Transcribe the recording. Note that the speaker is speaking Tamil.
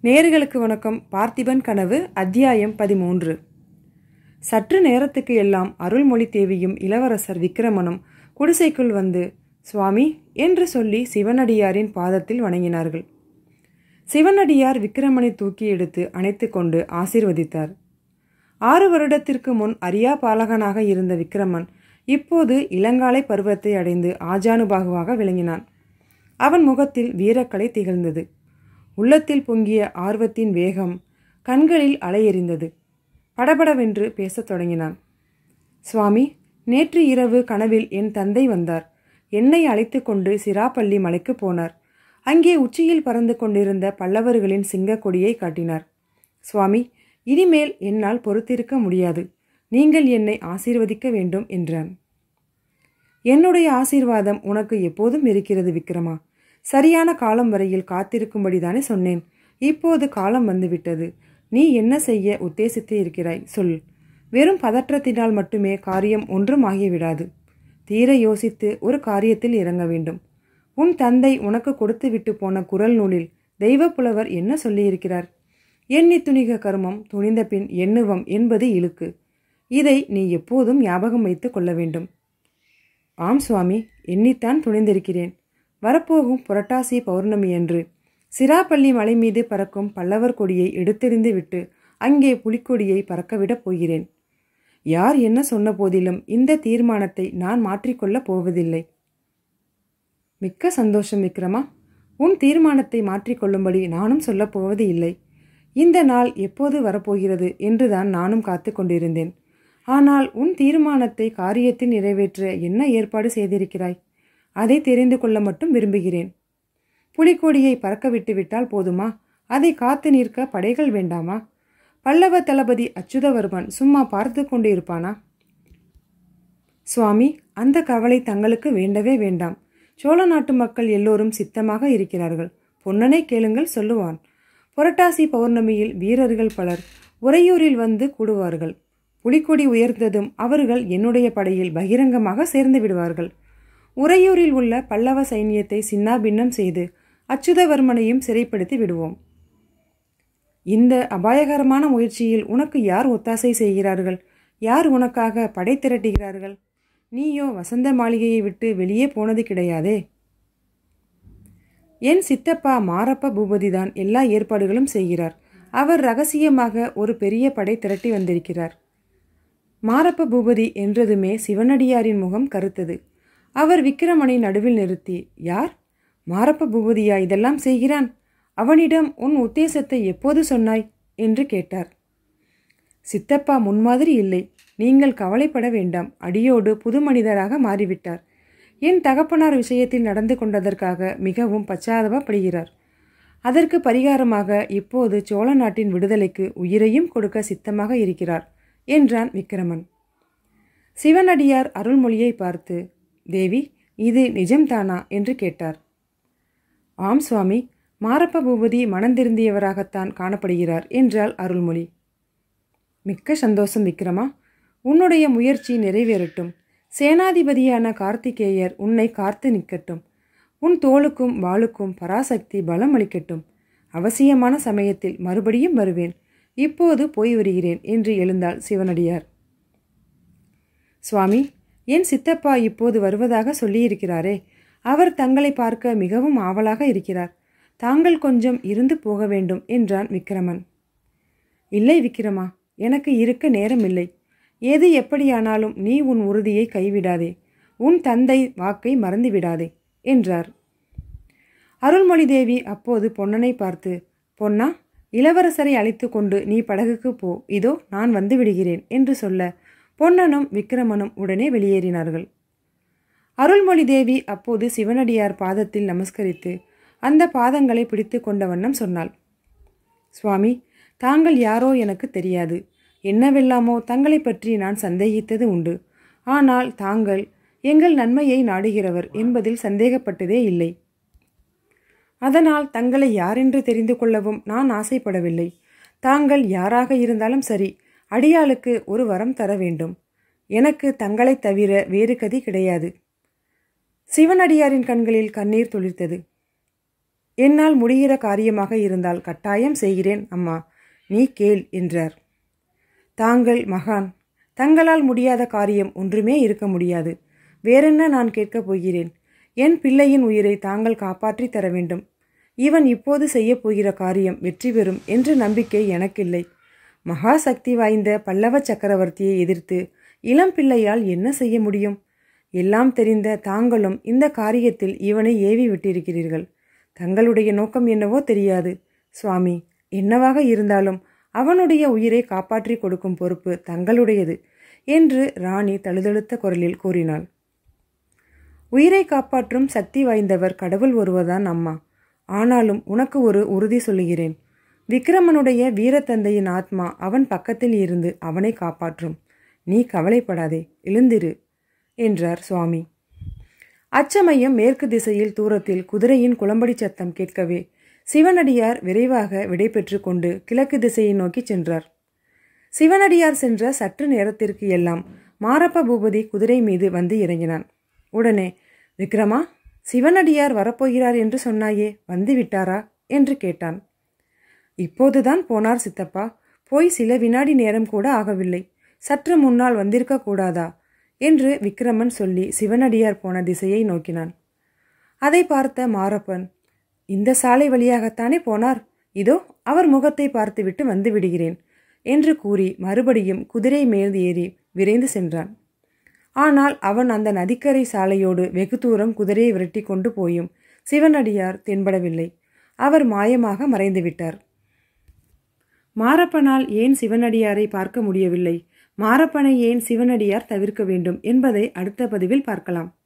நேர்களுக்கு வணக்கம் பார்த்திபன் கனவு அத்தியாயம் பதிமூன்று சற்று நேரத்துக்கு எல்லாம் அருள்மொழி தேவியும் இளவரசர் விக்கிரமனும் குடிசைக்குள் வந்து சுவாமி என்று சொல்லி சிவனடியாரின் பாதத்தில் வணங்கினார்கள் சிவனடியார் விக்கிரமனை தூக்கி எடுத்து அணைத்து கொண்டு ஆசீர்வதித்தார் ஆறு வருடத்திற்கு முன் அரியா பாலகனாக இருந்த விக்கிரமன் இப்போது இளங்காலை பருவத்தை அடைந்து ஆஜானுபாகுவாக விளங்கினான் அவன் முகத்தில் வீரக்கலை திகழ்ந்தது உள்ளத்தில் பொங்கிய ஆர்வத்தின் வேகம் கண்களில் அலையெறிந்தது படபடவென்று பேசத் தொடங்கினான் சுவாமி நேற்று இரவு கனவில் என் தந்தை வந்தார் என்னை அழைத்து கொண்டு சிராப்பள்ளி மலைக்கு போனார் அங்கே உச்சியில் பறந்து கொண்டிருந்த பல்லவர்களின் சிங்கக் கொடியை காட்டினார் சுவாமி இனிமேல் என்னால் பொறுத்திருக்க முடியாது நீங்கள் என்னை ஆசீர்வதிக்க வேண்டும் என்றான் என்னுடைய ஆசீர்வாதம் உனக்கு எப்போதும் இருக்கிறது விக்ரமா சரியான காலம் வரையில் காத்திருக்கும்படிதானே சொன்னேன் இப்போது காலம் வந்துவிட்டது நீ என்ன செய்ய உத்தேசித்து இருக்கிறாய் சொல் வெறும் பதற்றத்தினால் மட்டுமே காரியம் ஒன்றும் ஆகிவிடாது தீர யோசித்து ஒரு காரியத்தில் இறங்க வேண்டும் உன் தந்தை உனக்கு கொடுத்து விட்டு போன குரல் நூலில் தெய்வப்புலவர் என்ன சொல்லியிருக்கிறார் எண்ணி துணிக கர்மம் துணிந்த பின் எண்ணுவம் என்பது இழுக்கு இதை நீ எப்போதும் ஞாபகம் வைத்து கொள்ள வேண்டும் ஆம் சுவாமி எண்ணித்தான் துணிந்திருக்கிறேன் வரப்போகும் புரட்டாசி பௌர்ணமி என்று சிராப்பள்ளி மலை மீது பறக்கும் பல்லவர் கொடியை எடுத்தெறிந்து விட்டு அங்கே புலிக்கொடியை பறக்கவிடப் போகிறேன் யார் என்ன சொன்ன போதிலும் இந்த தீர்மானத்தை நான் மாற்றிக்கொள்ளப் போவதில்லை மிக்க சந்தோஷம் விக்ரமா உன் தீர்மானத்தை மாற்றிக்கொள்ளும்படி நானும் சொல்லப் போவது இல்லை இந்த நாள் எப்போது வரப்போகிறது என்றுதான் நானும் காத்து கொண்டிருந்தேன் ஆனால் உன் தீர்மானத்தை காரியத்தில் நிறைவேற்ற என்ன ஏற்பாடு செய்திருக்கிறாய் அதை தெரிந்து கொள்ள மட்டும் விரும்புகிறேன் புலிக்கொடியை பறக்க விட்டு விட்டால் போதுமா அதை காத்து நிற்க படைகள் வேண்டாமா பல்லவ தளபதி அச்சுதவர்மன் சும்மா பார்த்து கொண்டு இருப்பானா சுவாமி அந்த கவலை தங்களுக்கு வேண்டவே வேண்டாம் சோழ நாட்டு மக்கள் எல்லோரும் சித்தமாக இருக்கிறார்கள் பொன்னனை கேளுங்கள் சொல்லுவான் புரட்டாசி பௌர்ணமியில் வீரர்கள் பலர் உறையூரில் வந்து கூடுவார்கள் புலிக்கொடி உயர்ந்ததும் அவர்கள் என்னுடைய படையில் பகிரங்கமாக சேர்ந்து விடுவார்கள் உறையூரில் உள்ள பல்லவ சைன்யத்தை சின்னாபின்னம் செய்து அச்சுதவர்மனையும் சிறைப்படுத்தி விடுவோம் இந்த அபாயகரமான முயற்சியில் உனக்கு யார் ஒத்தாசை செய்கிறார்கள் யார் உனக்காக படை திரட்டுகிறார்கள் நீயோ வசந்த மாளிகையை விட்டு வெளியே போனது கிடையாதே என் சித்தப்பா மாரப்ப பூபதிதான் எல்லா ஏற்பாடுகளும் செய்கிறார் அவர் ரகசியமாக ஒரு பெரிய படை திரட்டி வந்திருக்கிறார் மாரப்ப பூபதி என்றதுமே சிவனடியாரின் முகம் கருத்தது அவர் விக்கிரமனை நடுவில் நிறுத்தி யார் மாரப்ப பூபதியா இதெல்லாம் செய்கிறான் அவனிடம் உன் உத்தேசத்தை எப்போது சொன்னாய் என்று கேட்டார் சித்தப்பா முன்மாதிரி இல்லை நீங்கள் கவலைப்பட வேண்டாம் அடியோடு புது மனிதராக மாறிவிட்டார் என் தகப்பனார் விஷயத்தில் நடந்து கொண்டதற்காக மிகவும் பச்சாதாபப்படுகிறார் அதற்கு பரிகாரமாக இப்போது சோழ நாட்டின் விடுதலைக்கு உயிரையும் கொடுக்க சித்தமாக இருக்கிறார் என்றான் விக்கிரமன் சிவனடியார் அருள்மொழியை பார்த்து தேவி இது நிஜம்தானா என்று கேட்டார் ஆம் சுவாமி மாரப்ப பூபதி மனந்திருந்தியவராகத்தான் காணப்படுகிறார் என்றாள் அருள்மொழி மிக்க சந்தோஷம் விக்ரமா உன்னுடைய முயற்சி நிறைவேறட்டும் சேனாதிபதியான கார்த்திகேயர் உன்னை காத்து நிற்கட்டும் உன் தோளுக்கும் வாளுக்கும் பராசக்தி பலம் அளிக்கட்டும் அவசியமான சமயத்தில் மறுபடியும் வருவேன் இப்போது போய் வருகிறேன் என்று எழுந்தாள் சிவனடியார் சுவாமி என் சித்தப்பா இப்போது வருவதாக சொல்லியிருக்கிறாரே அவர் தங்களை பார்க்க மிகவும் ஆவலாக இருக்கிறார் தாங்கள் கொஞ்சம் இருந்து போக வேண்டும் என்றான் விக்கிரமன் இல்லை விக்கிரமா எனக்கு இருக்க நேரமில்லை எது எப்படியானாலும் நீ உன் உறுதியை கைவிடாதே உன் தந்தை வாக்கை மறந்து விடாதே என்றார் அருள்மொழி தேவி அப்போது பொன்னனை பார்த்து பொன்னா இளவரசரை அழைத்து கொண்டு நீ படகுக்கு போ இதோ நான் வந்து விடுகிறேன் என்று சொல்ல பொன்னனும் விக்கிரமனும் உடனே வெளியேறினார்கள் அருள்மொழி தேவி அப்போது சிவனடியார் பாதத்தில் நமஸ்கரித்து அந்த பாதங்களை பிடித்து கொண்ட வண்ணம் சொன்னாள் சுவாமி தாங்கள் யாரோ எனக்கு தெரியாது என்னவெல்லாமோ தங்களை பற்றி நான் சந்தேகித்தது உண்டு ஆனால் தாங்கள் எங்கள் நன்மையை நாடுகிறவர் என்பதில் சந்தேகப்பட்டதே இல்லை அதனால் தங்களை யாரென்று தெரிந்து கொள்ளவும் நான் ஆசைப்படவில்லை தாங்கள் யாராக இருந்தாலும் சரி அடியாளுக்கு ஒரு வரம் தர வேண்டும் எனக்கு தங்களைத் தவிர வேறு கதி கிடையாது சிவனடியாரின் கண்களில் கண்ணீர் துளிர்த்தது என்னால் முடிகிற காரியமாக இருந்தால் கட்டாயம் செய்கிறேன் அம்மா நீ கேள் என்றார் தாங்கள் மகான் தங்களால் முடியாத காரியம் ஒன்றுமே இருக்க முடியாது வேறென்ன நான் கேட்கப் போகிறேன் என் பிள்ளையின் உயிரை தாங்கள் காப்பாற்றி தர வேண்டும் இவன் இப்போது செய்யப் போகிற காரியம் வெற்றி பெறும் என்ற நம்பிக்கை எனக்கில்லை மகா சக்தி வாய்ந்த பல்லவ சக்கரவர்த்தியை எதிர்த்து இளம் பிள்ளையால் என்ன செய்ய முடியும் எல்லாம் தெரிந்த தாங்களும் இந்த காரியத்தில் இவனை ஏவி விட்டிருக்கிறீர்கள் தங்களுடைய நோக்கம் என்னவோ தெரியாது சுவாமி என்னவாக இருந்தாலும் அவனுடைய உயிரை காப்பாற்றி கொடுக்கும் பொறுப்பு தங்களுடையது என்று ராணி தழுதழுத்த குரலில் கூறினாள் உயிரை காப்பாற்றும் சக்தி வாய்ந்தவர் கடவுள் ஒருவர்தான் அம்மா ஆனாலும் உனக்கு ஒரு உறுதி சொல்லுகிறேன் விக்ரமனுடைய வீரத்தந்தையின் ஆத்மா அவன் பக்கத்தில் இருந்து அவனை காப்பாற்றும் நீ கவலைப்படாதே எழுந்திரு என்றார் சுவாமி அச்சமயம் மேற்கு திசையில் தூரத்தில் குதிரையின் குளம்படி சத்தம் கேட்கவே சிவனடியார் விரைவாக விடைபெற்று கொண்டு கிழக்கு திசையை நோக்கி சென்றார் சிவனடியார் சென்ற சற்று நேரத்திற்கு எல்லாம் மாரப்ப பூபதி குதிரை மீது வந்து இறங்கினான் உடனே விக்ரமா சிவனடியார் வரப்போகிறார் என்று சொன்னாயே வந்து விட்டாரா என்று கேட்டான் இப்போதுதான் போனார் சித்தப்பா போய் சில வினாடி நேரம் கூட ஆகவில்லை சற்று முன்னால் வந்திருக்க கூடாதா என்று விக்ரமன் சொல்லி சிவனடியார் போன திசையை நோக்கினான் அதை பார்த்த மாரப்பன் இந்த சாலை வழியாகத்தானே போனார் இதோ அவர் முகத்தை பார்த்துவிட்டு வந்து விடுகிறேன் என்று கூறி மறுபடியும் குதிரை மேல் ஏறி விரைந்து சென்றான் ஆனால் அவன் அந்த நதிக்கரை சாலையோடு வெகு தூரம் குதிரையை விரட்டி கொண்டு போயும் சிவனடியார் தென்படவில்லை அவர் மாயமாக மறைந்துவிட்டார் மாரப்பனால் ஏன் சிவனடியாரை பார்க்க முடியவில்லை மாரப்பனை ஏன் சிவனடியார் தவிர்க்க வேண்டும் என்பதை அடுத்த பதிவில் பார்க்கலாம்